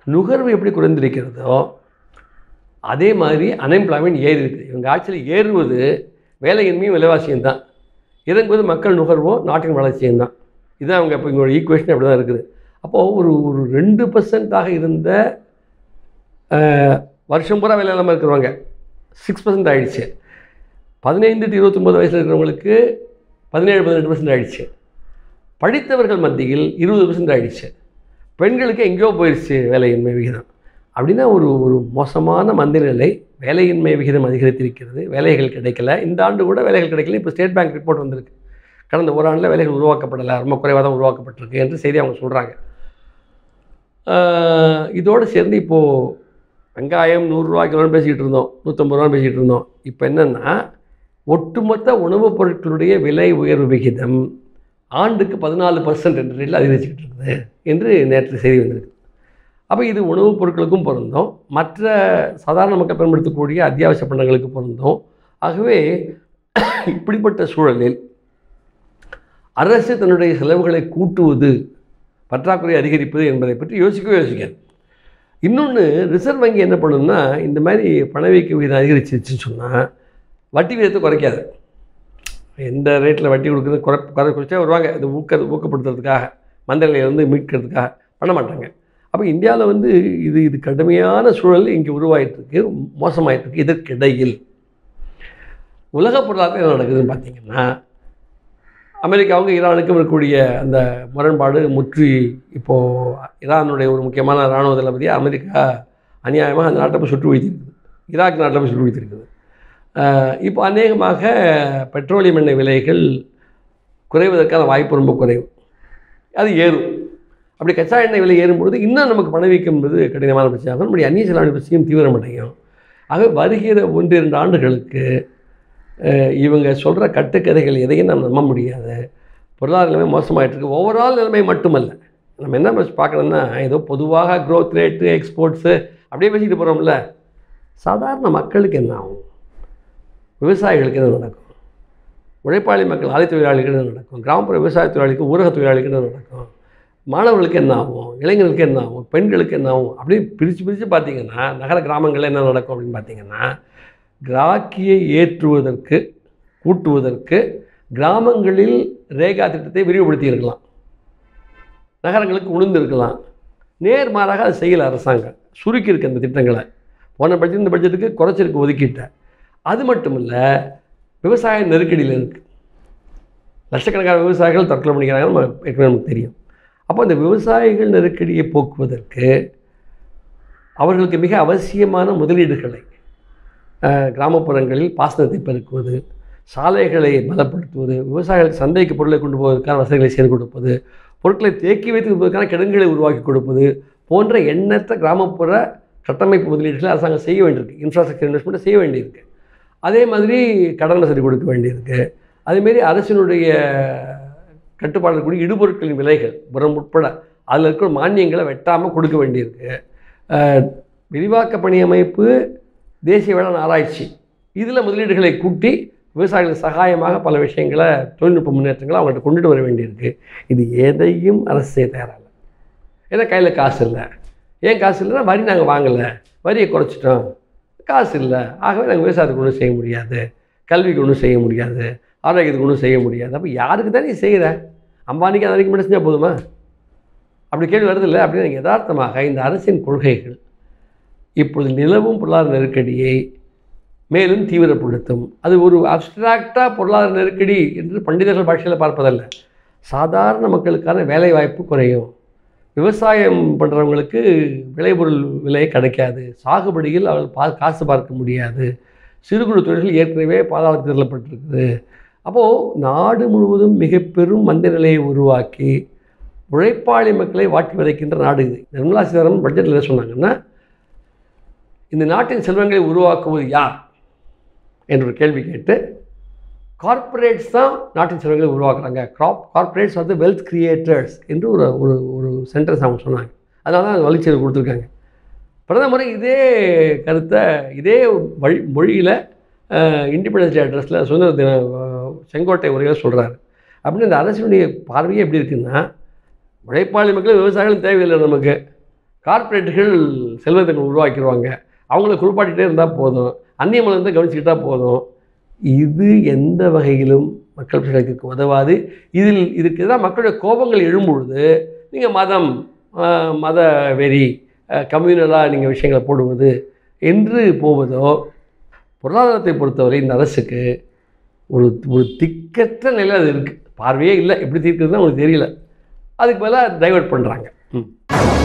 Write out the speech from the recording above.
நுகர்வு எப்படி குறைந்திருக்கிறதோ அதே மாதிரி அன்எம்ப்ளாய்மெண்ட் ஏறி இருக்குது இவங்க ஆட்சியில் ஏறுவது வேலையின்மையும் விலைவாசியும் தான் இறங்குவது மக்கள் நுகர்வும் நாட்டின் வளர்ச்சியும் தான் இதுதான் அவங்க இப்போ இவங்களோட ஈக்குவேஷன் அப்படி தான் இருக்குது அப்போது ஒரு ஒரு ரெண்டு பர்சன்ட்டாக இருந்த அஹ், வருஷம் பூரா வேலை இல்லாமல் இருக்கிறவங்க சிக்ஸ் பர்சன்ட் ஆகிடுச்சு பதினைந்து டு இருபத்தொம்பது வயசில் இருக்கிறவங்களுக்கு பதினேழு பதினெட்டு பர்சன்ட் ஆகிடுச்சு படித்தவர்கள் மத்தியில் இருபது பர்சன்ட் ஆகிடுச்சு பெண்களுக்கு எங்கேயோ போயிடுச்சு வேலையின்மை விகிதம் அப்படின்னா ஒரு ஒரு மோசமான மந்தநிலை வேலையின்மை விகிதம் அதிகரித்திருக்கிறது வேலைகள் கிடைக்கல இந்த ஆண்டு கூட வேலைகள் கிடைக்கல இப்போ ஸ்டேட் பேங்க் ரிப்போர்ட் வந்திருக்கு கடந்த ஒரு ஆண்டில் வேலைகள் உருவாக்கப்படலை ரொம்ப குறைவாக தான் உருவாக்கப்பட்டிருக்கு என்று செய்தி அவங்க சொல்கிறாங்க இதோடு சேர்ந்து இப்போது வெங்காயம் நூறுரூவா கிலோன்னு பேசிக்கிட்டு இருந்தோம் நூற்றம்பது ரூபான்னு பேசிக்கிட்டு இருந்தோம் இப்போ என்னென்னா ஒட்டுமொத்த உணவுப் பொருட்களுடைய விலை உயர்வு விகிதம் ஆண்டுக்கு பதினாலு பர்சன்ட் என்ற ரேட்டில் அதிகரிச்சுக்கிட்டு இருக்குது என்று நேற்று செய்தி வந்திருக்கு அப்போ இது உணவுப் பொருட்களுக்கும் பொருந்தும் மற்ற சாதாரண மக்கள் பயன்படுத்தக்கூடிய அத்தியாவசிய பண்டங்களுக்கு பொருந்தும் ஆகவே இப்படிப்பட்ட சூழலில் அரசு தன்னுடைய செலவுகளை கூட்டுவது பற்றாக்குறை அதிகரிப்பது என்பதை பற்றி யோசிக்கவே யோசிக்காது இன்னொன்று ரிசர்வ் வங்கி என்ன பண்ணுன்னா இந்த மாதிரி பணவீக்க விகிதம் அதிகரிச்சிருச்சுன்னு சொன்னால் வட்டி விகிதத்தை குறைக்காது எந்த ரேட்டில் வட்டி கொடுக்குறது குறை குறை குறைச்சா வருவாங்க இது ஊக்க ஊக்கப்படுத்துறதுக்காக மந்தநிலையிலேருந்து மீட்கிறதுக்காக பண்ண மாட்டாங்க அப்போ இந்தியாவில் வந்து இது இது கடுமையான சூழல் இங்கே உருவாயிட்டிருக்கு மோசமாயிட்டிருக்கு இதற்கிடையில் உலக பொருளாதாரம் என்ன நடக்குதுன்னு பார்த்தீங்கன்னா அமெரிக்காவுக்கும் ஈரானுக்கும் இருக்கக்கூடிய அந்த முரண்பாடு முற்றி இப்போது ஈரானுடைய ஒரு முக்கியமான இராணுவ தளபதியை அமெரிக்கா அநியாயமாக அந்த நாட்டை போய் சுட்டு வீழ்த்திருக்குது ஈராக் நாட்டில் போய் சுட்டு வீழ்த்திருக்குது ஆஹ் இப்போ அநேகமாக பெட்ரோலியம் எண்ணெய் விலைகள் குறைவதற்கான வாய்ப்பு ரொம்ப குறைவு அது ஏறும் அப்படி கச்சா எண்ணெய் விலை ஏறும்பொழுது இன்னும் நமக்கு பணவீக்கம் என்பது கடினமான பிரச்சனையாகும் நம்முடைய அந்நிய செலாவணி பிரச்சனையும் தீவிரமடையும் ஆகவே வருகிற ஒன்று இரண்டு ஆண்டுகளுக்கு அஹ், இவங்க சொல்கிற கட்டுக்கதைகள் எதையும் நம்ம நம்ப முடியாது பொருளாதார நிலைமை மோசமாயிட்டு இருக்கு ஓவரால் நிலைமை மட்டுமல்ல நம்ம என்ன பஸ் பார்க்கணும்னா ஏதோ பொதுவாக க்ரோத் ரேட்டு எக்ஸ்போர்ட்ஸு அப்படியே பேசிட்டு போகிறோம்ல சாதாரண மக்களுக்கு என்ன ஆகும் விவசாயிகளுக்கு என்ன நடக்கும் உழைப்பாளி மக்கள் ஆலை தொழிலாளிகளுக்கு என்ன நடக்கும் கிராமப்புற விவசாய தொழிலாளிக்கு ஊரக தொழிலாளிக்கு என்ன நடக்கும் மாணவர்களுக்கு என்ன ஆகும் இளைஞர்களுக்கு என்ன ஆகும் பெண்களுக்கு என்ன ஆகும் அப்படியே பிரித்து பிரித்து பார்த்தீங்கன்னா நகர கிராமங்களில் என்ன நடக்கும் அப்படின்னு பார்த்தீங்கன்னா கிராக்கியை ஏற்றுவதற்கு கூட்டுவதற்கு கிராமங்களில் ரேகா திட்டத்தை விரிவுபடுத்தி இருக்கலாம் நகரங்களுக்கு உளுந்திருக்கலாம் நேர்மாறாக அதை செய்யலை அரசாங்கம் சுருக்கியிருக்கு அந்த திட்டங்களை போன பட்ஜெட் இந்த பட்ஜெட்டுக்கு குறைச்சிருக்கு ஒதுக்கிட்ட அது மட்டும் இல்லை விவசாய நெருக்கடியில் இருக்குது லட்சக்கணக்கான விவசாயிகள் தற்கொலை பண்ணிக்கிறாங்க நம்ம ஏற்கனவே நமக்கு தெரியும் அப்போ அந்த விவசாயிகள் நெருக்கடியை போக்குவதற்கு அவர்களுக்கு மிக அவசியமான முதலீடுகளை அஹ், கிராமப்புறங்களில் பாசனத்தை பெருக்குவது சாலைகளை பலப்படுத்துவது விவசாயிகளுக்கு சந்தைக்கு பொருளை கொண்டு போவதற்கான வசதிகளை செய்து கொடுப்பது பொருட்களை தேக்கி வைத்து விற்பதற்கான கிடங்குகளை உருவாக்கி கொடுப்பது போன்ற எண்ணற்ற கிராமப்புற கட்டமைப்பு முதலீடுகளை அரசாங்கம் செய்ய வேண்டியிருக்கு இன்ஃப்ராஸ்ட்ரக்சர் இன்வெஸ்ட்மெண்ட்டை செய்ய வேண்டியிருக்கு அதே மாதிரி கடன் வசதி கொடுக்க வேண்டியிருக்கு அதேமாரி அரசினுடைய கட்டுப்பாடு கூடிய இடுபொருட்களின் விலைகள் உரம் உட்பட அதில் இருக்கிற மானியங்களை வெட்டாமல் கொடுக்க வேண்டியிருக்கு அஹ், விரிவாக்க பணி அமைப்பு தேசிய வேளாண் ஆராய்ச்சி இதில் முதலீடுகளை கூட்டி விவசாயிகளுக்கு சகாயமாக பல விஷயங்களை தொழில்நுட்ப முன்னேற்றங்களை அவங்கள்ட்ட கொண்டுட்டு வர வேண்டியிருக்கு இது எதையும் அரசு செய்ய தயாராக ஏன்னா கையில் காசு இல்லை ஏன் காசு இல்லைன்னா வரி நாங்கள் வாங்கலை வரியை குறைச்சிட்டோம் காசு இல்லை ஆகவே நாங்கள் விவசாயத்துக்கு ஒன்றும் செய்ய முடியாது கல்விக்கு ஒன்றும் செய்ய முடியாது ஆரோக்கியத்துக்கு ஒன்றும் செய்ய முடியாது அப்போ யாருக்கு தான் நீ செய்கிற அம்பானிக்கு அதற்கு மட்டும் செஞ்சால் போதுமா அப்படி கேள்வி வருது இல்லை அப்படின்னு யதார்த்தமாக இந்த அரசின் கொள்கைகள் இப்பொழுது நிலவும் பொருளாதார நெருக்கடியை மேலும் தீவிரப்படுத்தும் அது ஒரு அப்டிராக்டாக பொருளாதார நெருக்கடி என்று பண்டிதர்கள் பாஷையில் பார்ப்பதல்ல சாதாரண மக்களுக்கான வேலை வாய்ப்பு குறையும் விவசாயம் பண்ணுறவங்களுக்கு விளைபொருள் விலை கிடைக்காது சாகுபடியில் அவர்கள் பா காசு பார்க்க முடியாது சிறு குறு தொழில்கள் ஏற்கனவே பாதாளத்தில் தள்ளப்பட்டிருக்குது அப்போது நாடு முழுவதும் மிக பெரும் மந்த நிலையை உருவாக்கி உழைப்பாளி மக்களை வாட்டி வதைக்கின்ற நாடு இது நிர்மலா சீதாராமன் பட்ஜெட்டில் என்ன சொன்னாங்கன்னா இந்த நாட்டின் செல்வங்களை உருவாக்குவது யார் என்ற ஒரு கேள்வி கேட்டு கார்ப்பரேட்ஸ் தான் நாட்டின் செல்வங்களை உருவாக்குறாங்க க்ராப் கார்ப்பரேட்ஸ் வந்து வெல்த் கிரியேட்டர்ஸ் என்று ஒரு ஒரு ஒரு சென்டென்ஸ் அவங்க சொன்னாங்க அதனால தான் வழிச்செயல் கொடுத்துருக்காங்க பிரதமர் இதே கருத்தை இதே வழி மொழியில் இண்டிபெண்டன்ஸ் டே அட்ரஸில் சுதந்திர தின அஹ், செங்கோட்டை உரையில் சொல்கிறாரு அப்படின்னு இந்த அரசினுடைய பார்வையே எப்படி இருக்குன்னா உழைப்பாளி மக்கள் விவசாயிகளும் தேவையில்லை நமக்கு கார்ப்பரேட்டுகள் செல்வத்தை உருவாக்கிடுவாங்க அவங்கள குளிப்பாட்டிகிட்டே இருந்தால் போதும் அந்நிய மலர்ந்து கவனிச்சுக்கிட்டா போதும் இது எந்த வகையிலும் மக்கள் பிரச்சனைக்கு உதவாது இதில் இதுக்கு எதிராக மக்களுடைய கோபங்கள் எழும்பொழுது நீங்கள் மதம் ஆஹ், மத வெறி கம்யூனலாக நீங்கள் விஷயங்களை போடுவது என்று போவதோ பொருளாதாரத்தை பொறுத்தவரை இந்த அரசுக்கு ஒரு ஒரு திக்கற்ற நிலையில் அது இருக்குது பார்வையே இல்லை எப்படி தீர்க்குறதுன்னு அவங்களுக்கு தெரியல அதுக்கு பதிலாக டைவர்ட் பண்ணுறாங்க ம்